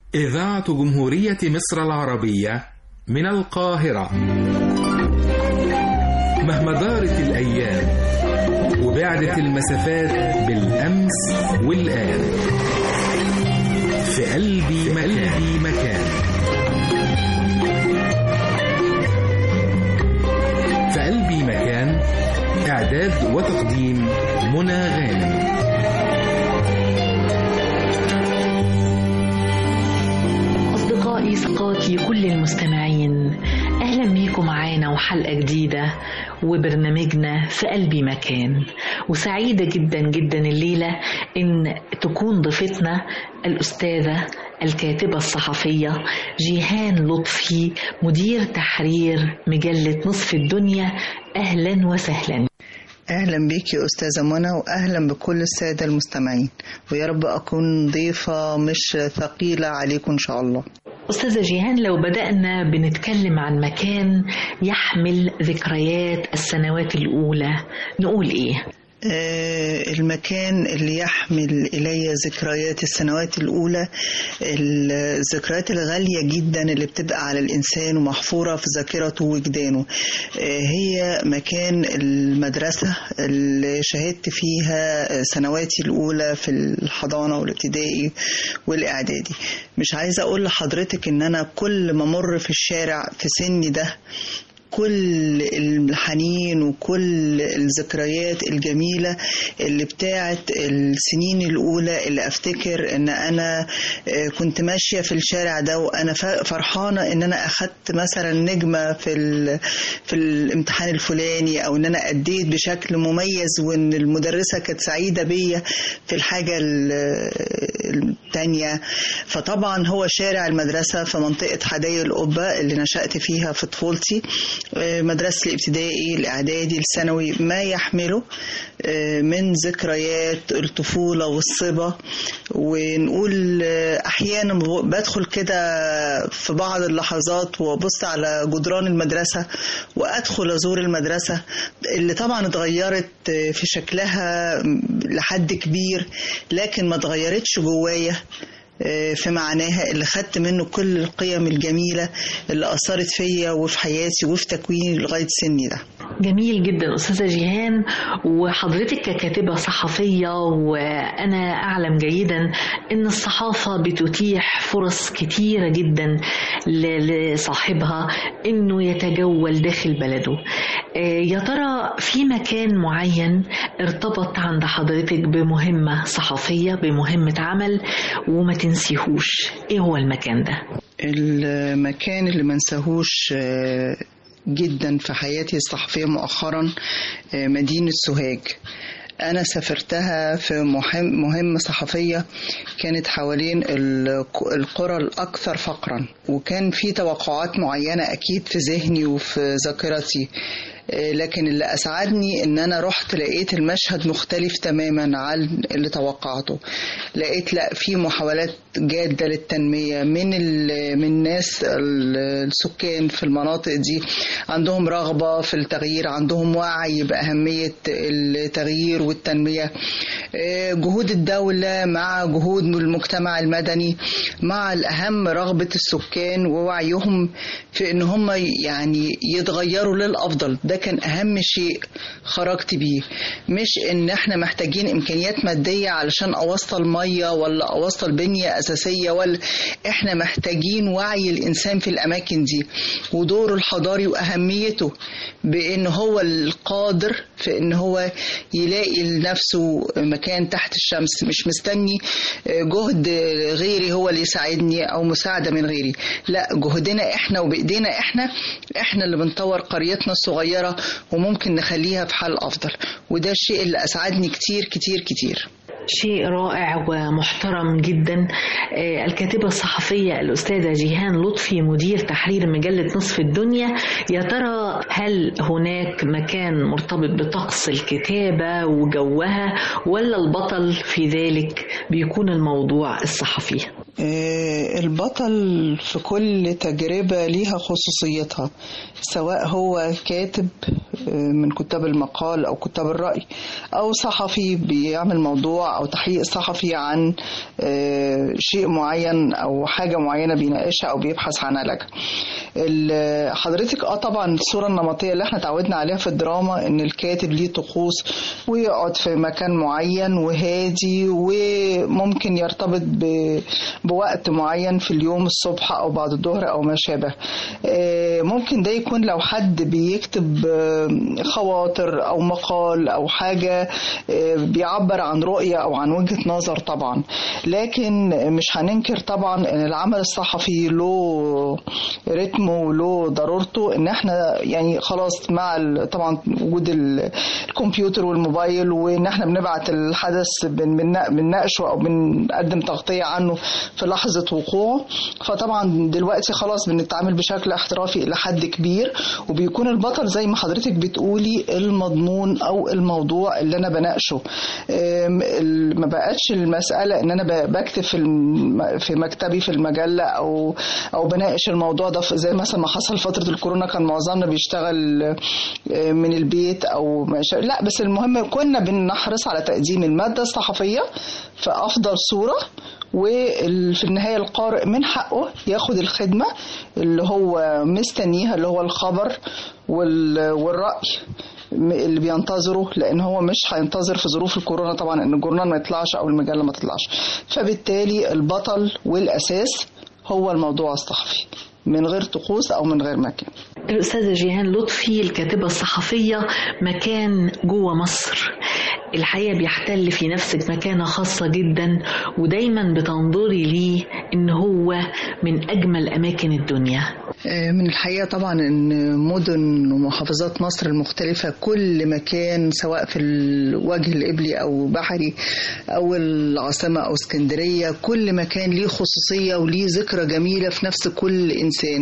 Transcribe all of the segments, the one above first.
إذاعة جمهورية مصر العربية من القاهرة مهما دارت الأيام وبعدت المسافات بالأمس والآن في قلبي قلبي مكان في قلبي مكان إعداد وتقديم منى غانم أصدقائي ثقاتي كل المستمعين أهلا بيكم معانا وحلقة جديدة وبرنامجنا في قلبي مكان وسعيدة جدا جدا الليلة إن تكون ضيفتنا الأستاذة الكاتبة الصحفية جيهان لطفي مدير تحرير مجلة نصف الدنيا أهلا وسهلا اهلا بيك يا استاذه منى واهلا بكل الساده المستمعين ويا رب اكون ضيفه مش ثقيله عليكم ان شاء الله أستاذة جيهان لو بدأنا بنتكلم عن مكان يحمل ذكريات السنوات الأولى نقول إيه؟ آه، المكان اللي يحمل إلي ذكريات السنوات الأولى الذكريات الغالية جدا اللي بتبقى على الإنسان ومحفورة في ذاكرته ووجدانه آه، هي مكان المدرسة اللي شهدت فيها سنواتي الأولى في الحضانة والابتدائي والإعدادي مش عايزة أقول لحضرتك إن أنا كل ما مر في الشارع في سني ده كل الحنين وكل الذكريات الجميلة اللي بتاعت السنين الأولى اللي أفتكر إن أنا كنت ماشية في الشارع ده وأنا فرحانة إن أنا أخدت مثلا نجمة في في الامتحان الفلاني أو إن أنا أديت بشكل مميز وإن المدرسة كانت سعيدة بيا في الحاجة التانية فطبعا هو شارع المدرسة في منطقة حدائق القبة اللي نشأت فيها في طفولتي مدرسة الابتدائي الإعدادي الثانوي ما يحمله من ذكريات الطفولة والصبا ونقول أحيانا بدخل كده في بعض اللحظات وأبص على جدران المدرسة وأدخل أزور المدرسة اللي طبعا اتغيرت في شكلها لحد كبير لكن ما اتغيرتش جوايا في معناها اللي خدت منه كل القيم الجميلة اللي أثرت فيا وفي حياتي وفي تكويني لغاية سني ده جميل جدا أستاذة جيهان وحضرتك ككاتبة صحفية وأنا أعلم جيدا أن الصحافة بتتيح فرص كتيرة جدا لصاحبها أنه يتجول داخل بلده يا ترى في مكان معين ارتبط عند حضرتك بمهمة صحفية بمهمة عمل وما تنسيهوش ايه هو المكان ده المكان اللي ما انساهوش جدا في حياتي الصحفية مؤخرا مدينة سوهاج أنا سافرتها في مهم مهمة صحفية كانت حوالين القرى الأكثر فقرا وكان في توقعات معينة أكيد في ذهني وفي ذاكرتي لكن اللي أسعدني إن أنا رحت لقيت المشهد مختلف تماما عن اللي توقعته لقيت لا في محاولات جادة للتنمية من من الناس السكان في المناطق دي عندهم رغبة في التغيير عندهم وعي بأهمية التغيير والتنمية جهود الدولة مع جهود المجتمع المدني مع الأهم رغبة السكان ووعيهم في إن هم يعني يتغيروا للأفضل ده كان أهم شيء خرجت بيه مش إن إحنا محتاجين إمكانيات مادية علشان أوصل مية ولا أوصل بنية أساسية ولا إحنا محتاجين وعي الإنسان في الأماكن دي ودوره الحضاري وأهميته بإن هو القادر في إن هو يلاقي لنفسه مكان تحت الشمس مش مستني جهد غيري هو اللي يساعدني أو مساعدة من غيري لا جهدنا إحنا وبإيدينا إحنا إحنا اللي بنطور قريتنا الصغيرة وممكن نخليها في حال أفضل وده الشيء اللي أسعدني كتير كتير كتير شيء رائع ومحترم جدا الكاتبة الصحفية الأستاذة جيهان لطفي مدير تحرير مجلة نصف الدنيا يا ترى هل هناك مكان مرتبط بطقس الكتابة وجوها ولا البطل في ذلك بيكون الموضوع الصحفي آه، البطل في كل تجربة ليها خصوصيتها سواء هو كاتب آه، من كتاب المقال أو كتاب الرأي أو صحفي بيعمل موضوع أو تحقيق صحفي عن آه، شيء معين أو حاجة معينة بيناقشها أو بيبحث عن علاجها ال- حضرتك اه طبعا الصورة النمطية اللي احنا تعودنا عليها في الدراما ان الكاتب ليه طقوس ويقعد في مكان معين وهادي وممكن يرتبط ب- بوقت معين في اليوم الصبح او بعد الظهر او ما شابه آه، ممكن ده يكون لو حد بيكتب آه، خواطر او مقال او حاجة آه، بيعبر عن رؤية او عن وجهة نظر طبعا لكن مش هننكر طبعا ان العمل الصحفي له رتمه وله ضرورته ان احنا يعني خلاص مع ال- طبعا وجود ال- الكمبيوتر والموبايل وان احنا بنبعت الحدث بن- بن- بنناقشه او بنقدم تغطية عنه في لحظة وقوعه فطبعا دلوقتي خلاص بنتعامل بشكل احترافي الى حد كبير وبيكون البطل زي ما حضرتك بتقولي المضمون او الموضوع اللي انا بناقشه أم، ال- ما بقتش المسألة ان انا ب- بكتب في الم- في مكتبي في المجلة او او بناقش الموضوع ده في- زي مثلا ما حصل فترة الكورونا كان معظمنا بيشتغل آه، من البيت او ما شا- لا بس المهم كنا بنحرص على تقديم المادة الصحفية في افضل صورة وفي النهاية القارئ من حقه ياخد الخدمة اللي هو مستنيها اللي هو الخبر وال- والرأي اللي بينتظره لان هو مش هينتظر في ظروف الكورونا طبعا ان الجورنال ما يطلعش او المجله ما تطلعش فبالتالي البطل والاساس هو الموضوع الصحفي من غير طقوس او من غير مكان الأستاذة جيهان لطفي الكاتبة الصحفية مكان جوه مصر الحقيقة بيحتل في نفسك مكانة خاصة جدا ودايما بتنظري ليه إن هو من أجمل أماكن الدنيا آه، من الحقيقة طبعا ان مدن ومحافظات مصر المختلفة كل مكان سواء في الوجه القبلي او بحري او العاصمة او اسكندرية كل مكان ليه خصوصية وليه ذكرى جميلة في نفس كل انسان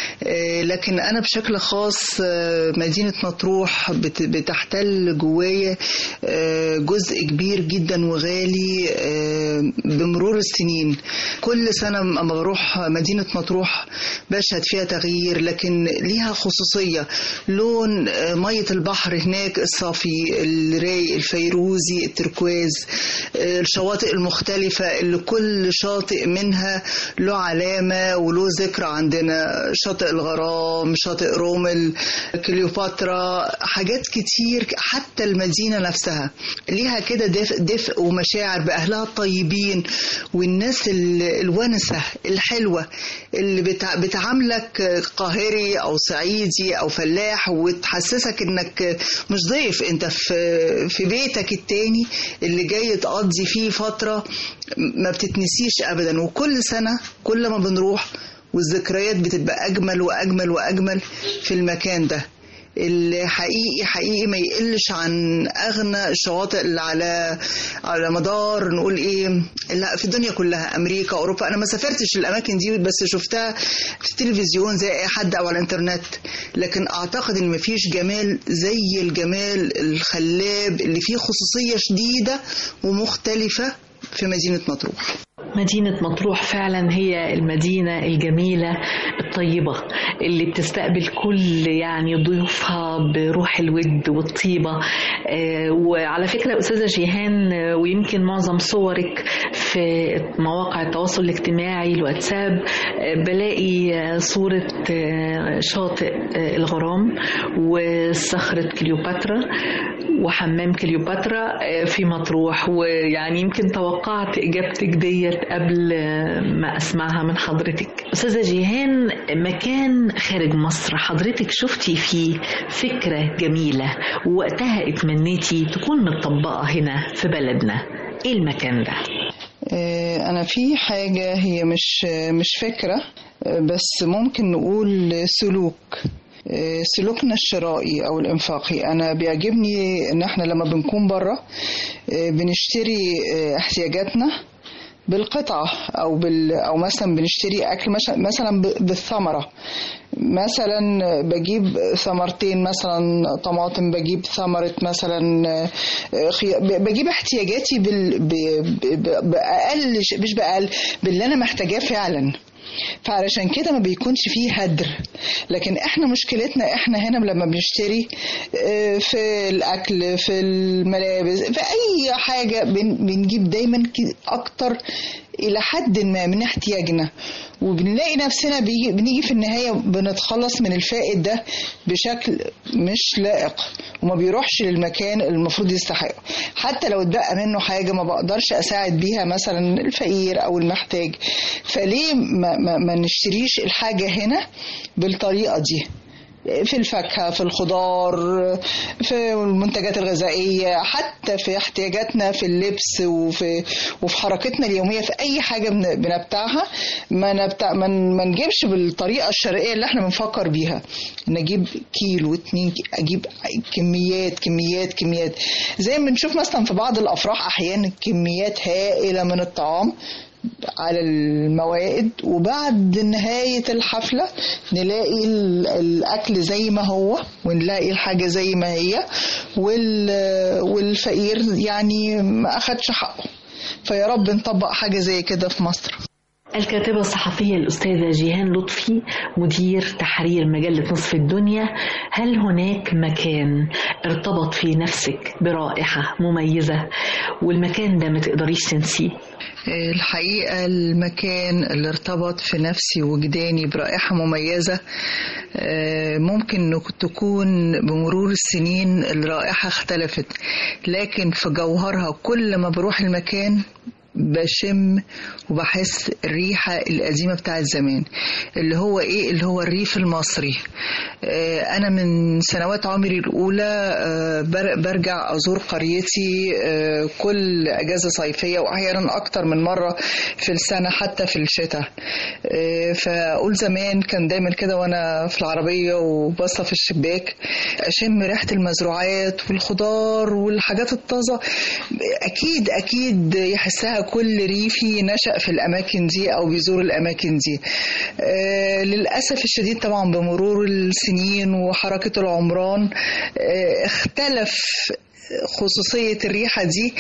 آه، لكن انا بشكل خاص آه، مدينة مطروح بت- بتحتل جوايا آه، جزء كبير جدا وغالي آه، بمرور السنين كل سنة اما بروح مدينة مطروح بشهد فيها تغيير لكن ليها خصوصية لون آه، مية البحر هناك الصافي الراي الفيروزي التركواز آه، الشواطئ المختلفة اللي كل شاطئ منها له علامة وله ذكرى عندنا شاطئ الغرام شاطئ رومل كليوباترا حاجات كتير حتى المدينة نفسها ليها كده دفء, دفء ومشاعر بأهلها الطيبين والناس ال- الونسة الحلوة اللي بتع- بتعاملك قاهري أو صعيدي أو فلاح وتحسسك إنك مش ضيف أنت في في بيتك التاني اللي جاي تقضي فيه فترة ما بتتنسيش أبدا وكل سنة كل ما بنروح والذكريات بتبقى أجمل وأجمل وأجمل في المكان ده اللي حقيقي حقيقي ما يقلش عن اغنى الشواطئ اللي على على مدار نقول ايه لا في الدنيا كلها امريكا اوروبا انا ما سافرتش الاماكن دي بس شفتها في التلفزيون زي اي حد او على الانترنت لكن اعتقد ان مفيش جمال زي الجمال الخلاب اللي فيه خصوصيه شديده ومختلفه في مدينه مطروح مدينة مطروح فعلا هي المدينة الجميلة الطيبة اللي بتستقبل كل يعني ضيوفها بروح الود والطيبة آه، وعلى فكرة أستاذة جيهان آه، ويمكن معظم صورك في مواقع التواصل الاجتماعي الواتساب آه، بلاقي آه، صورة آه، شاطئ آه، الغرام وصخرة كليوباترا وحمام كليوباترا آه، في مطروح ويعني يمكن توقعت إجابتك ديت قبل آه، ما أسمعها من حضرتك أستاذة جيهان مكان خارج مصر حضرتك شفتي فيه فكرة جميلة ووقتها اتمنيتي تكون متطبقة هنا في بلدنا إيه المكان ده؟ آه، أنا في حاجة هي مش مش فكرة آه، بس ممكن نقول سلوك آه، سلوكنا الشرائي أو الإنفاقي أنا بيعجبني إن إحنا لما بنكون بره آه، بنشتري آه، احتياجاتنا بالقطعة أو بال أو مثلا بنشتري أكل مثلا مثلا ب- بالثمرة مثلا بجيب ثمرتين مثلا طماطم بجيب ثمرة مثلا آه، خيار ب- بجيب احتياجاتي بال... ب... ب... بأقل ش- مش بأقل باللي أنا محتاجاه فعلا فعلشان كده ما بيكونش فيه هدر لكن احنا مشكلتنا احنا هنا لما بنشتري آه، في الاكل في الملابس في اي حاجه بن- بنجيب دايما ك- اكتر الى حد ما من احتياجنا وبنلاقي نفسنا بيجي بنيجي في النهايه بنتخلص من الفائد ده بشكل مش لائق وما بيروحش للمكان اللي المفروض يستحقه حتى لو اتبقى منه حاجه ما بقدرش اساعد بيها مثلا الفقير او المحتاج فليه ما, ما, ما نشتريش الحاجه هنا بالطريقه دي في الفاكهة في الخضار في المنتجات الغذائية حتى في احتياجاتنا في اللبس وفي وفي حركتنا اليومية في أي حاجة بن- بنبتاعها ما نبتاع ما ن- ما نجيبش بالطريقة الشرقية اللي احنا بنفكر بيها نجيب كيلو اتنين كي- أجيب كميات كميات كميات زي ما بنشوف مثلا في بعض الأفراح أحيانا كميات هائلة من الطعام على الموائد وبعد نهاية الحفلة نلاقي ال- الأكل زي ما هو ونلاقي الحاجة زي ما هي وال- والفقير يعني ما أخدش حقه فيا رب نطبق حاجة زي كده في مصر الكاتبة الصحفية الأستاذة جيهان لطفي مدير تحرير مجلة نصف الدنيا هل هناك مكان ارتبط في نفسك برائحة مميزة والمكان ده ما تقدريش تنسيه الحقيقة المكان اللي ارتبط في نفسي وجداني برائحة مميزة آه، ممكن إنه تكون بمرور السنين الرائحة اختلفت لكن في جوهرها كل ما بروح المكان بشم وبحس الريحة القديمة بتاعت زمان اللي هو ايه اللي هو الريف المصري آه، انا من سنوات عمري الاولى آه، بر- برجع ازور قريتي آه، كل اجازة صيفية واحيانا اكتر من مرة في السنة حتى في الشتاء آه، فاقول زمان كان دايما كده وانا في العربية وباصة في الشباك اشم ريحة المزروعات والخضار والحاجات الطازة اكيد اكيد يحسها كل ريفي نشأ في الاماكن دي او بيزور الاماكن دي آه، للاسف الشديد طبعا بمرور السنين وحركة العمران آه، اختلف خصوصية الريحة دي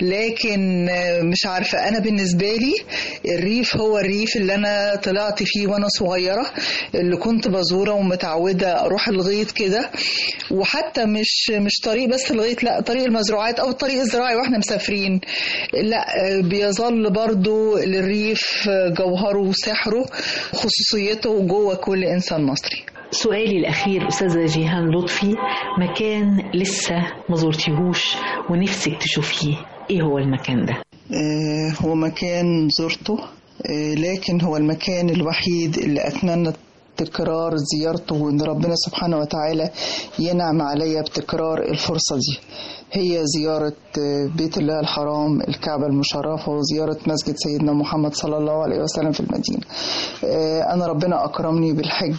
لكن آه، مش عارفة أنا بالنسبة لي الريف هو الريف اللي أنا طلعت فيه وأنا صغيرة اللي كنت بزوره ومتعودة أروح الغيط كده وحتى مش مش طريق بس الغيط لا طريق المزروعات أو الطريق الزراعي وإحنا مسافرين لا آه، بيظل برضو للريف آه، جوهره وسحره خصوصيته جوه كل إنسان مصري سؤالي الأخير أستاذة جيهان لطفي مكان لسه ما زرتيهوش ونفسك تشوفيه إيه هو المكان ده؟ آه، هو مكان زرته آه، لكن هو المكان الوحيد اللي أتمنى تكرار زيارته وإن ربنا سبحانه وتعالى ينعم عليا بتكرار الفرصة دي هي زيارة آه، بيت الله الحرام الكعبة المشرفة وزيارة مسجد سيدنا محمد صلى الله عليه وسلم في المدينة آه، أنا ربنا أكرمني بالحج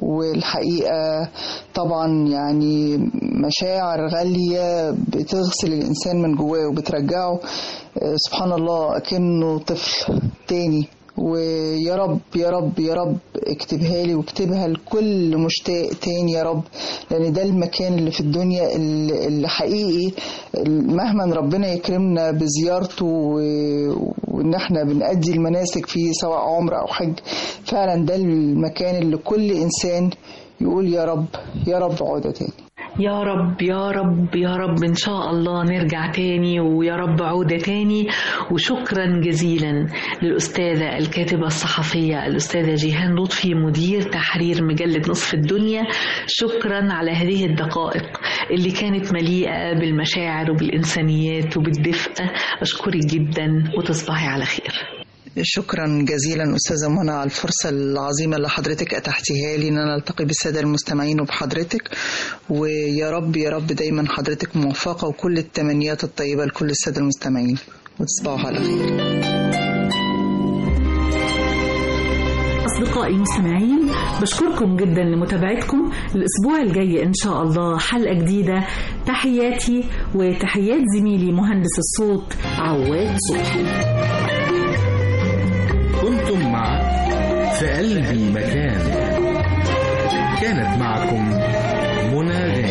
والحقيقة طبعا يعني مشاعر غالية بتغسل الإنسان من جواه وبترجعه آه، سبحان الله أكنه طفل تاني ويا رب يا رب يا رب اكتبها لي واكتبها لكل مشتاق تاني يا رب لان ده المكان اللي في الدنيا اللي اللي حقيقي مهما ربنا يكرمنا بزيارته و- وان احنا بنأدي المناسك فيه سواء عمر او حج فعلا ده المكان اللي كل انسان يقول يا رب يا رب عودة تاني يا رب يا رب يا رب إن شاء الله نرجع تاني ويا رب عودة تاني وشكرا جزيلا للأستاذة الكاتبة الصحفية الأستاذة جيهان لطفي مدير تحرير مجلة نصف الدنيا شكرا على هذه الدقائق اللي كانت مليئة بالمشاعر وبالإنسانيات وبالدفء أشكرك جدا وتصبحي على خير شكرا جزيلا أستاذة منى على الفرصة العظيمة اللي حضرتك أتحتيها لي إن أنا ألتقي بالسادة المستمعين وبحضرتك ويا رب يا رب دايما حضرتك موفقة وكل التمنيات الطيبة لكل السادة المستمعين وتصبحوا على خير أصدقائي المستمعين بشكركم جدا لمتابعتكم الأسبوع الجاي إن شاء الله حلقة جديدة تحياتي وتحيات زميلي مهندس الصوت عواد صبحي في قلبي مكان كانت معكم منى غانم